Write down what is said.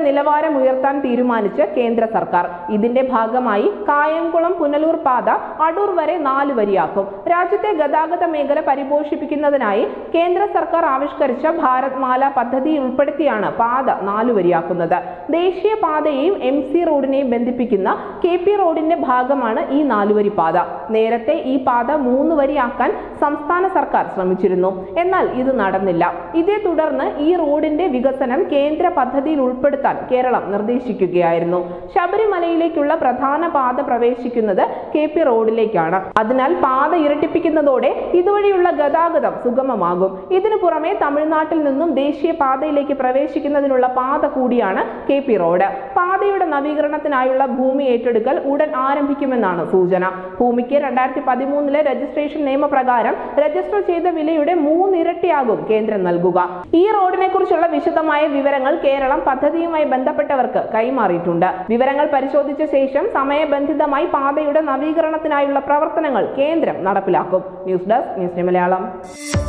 നിലവാരം ഉയർത്താൻ തീരുമാനിച്ച് കേന്ദ്ര സർക്കാർ ഇതിന്റെ ഭാഗമായി കായംകുളം പുനലൂർ പാത അടൂർ വരെ നാല് വരിയാക്കും രാജ്യത്തെ ഗതാഗത മേഖല പരിപോഷിപ്പിക്കുന്നതിനായി കേന്ദ്ര സർക്കാർ ആവിഷ്കരിച്ച ഭാരത് മാല പദ്ധതി ഉൾപ്പെടുത്തിയാണ് പാത നാലു വരിയാക്കുന്നത് ദേശീയ പാതയെയും എം സി റോഡിനെയും ബന്ധിപ്പിക്കുന്ന കെ പി റോഡിന്റെ ഭാഗമാണ് ഈ നാലുവരി പാത നേരത്തെ ഈ പാത മൂന്ന് വരിയാക്കാൻ സംസ്ഥാന സർക്കാർ ശ്രമിച്ചിരുന്നു എന്നാൽ ഇത് നടന്നില്ല ഇതേ തുടർന്ന് ഈ റോഡിന്റെ വികസനം കേന്ദ്ര പദ്ധതിയിൽ ഉൾപ്പെടുത്താൻ കേരളം നിർദ്ദേശിക്കുകയായിരുന്നു ശബരിമലയിലേക്കുള്ള പ്രധാന പാത പ്രവേശിക്കുന്നത് കെ പി റോഡിലേക്കാണ് അതിനാൽ പാത ഇരട്ടിപ്പിക്കുന്നതോടെ ഇതുവഴിയുള്ള ഗതാഗതം സുഗമമാകും ഇതിനു പുറമെ തമിഴ്നാട്ടിൽ നിന്നും ദേശീയ പാതയിലേക്ക് പ്രവേശിക്കുന്നതിനുള്ള പാത കൂടിയാണ് കെ പി റോഡ് പാതയുടെ നവീകരണത്തിനായുള്ള ഭൂമി ഏറ്റെടുക്കൽ ഉടൻ ആരംഭിക്കുമെന്നാണ് സൂചന ഭൂമിക്ക് രണ്ടായിരത്തി പതിമൂന്നിലെ രജിസ്ട്രേഷൻ നിയമപ്രകാരം രജിസ്റ്റർ ചെയ്ത വിലയുടെ മൂന്നിരട്ടിയാകും കേന്ദ്രം നൽകുക ഈ റോഡിനെ കുറിച്ചുള്ള വിശദമായ വിവരങ്ങൾ കേരളം പദ്ധതിയുമായി ബന്ധപ്പെട്ടവർക്ക് കൈമാറിയിട്ടുണ്ട് വിവരങ്ങൾ പരിശോധിച്ച ശേഷം സമയബന്ധിതമായി പാതയുടെ നവീകരണത്തിനായുള്ള പ്രവർത്തനങ്ങൾ കേന്ദ്രം നടപ്പിലാക്കും ന്യൂസ് ഡെസ്ക് ന്യൂസ് മലയാളം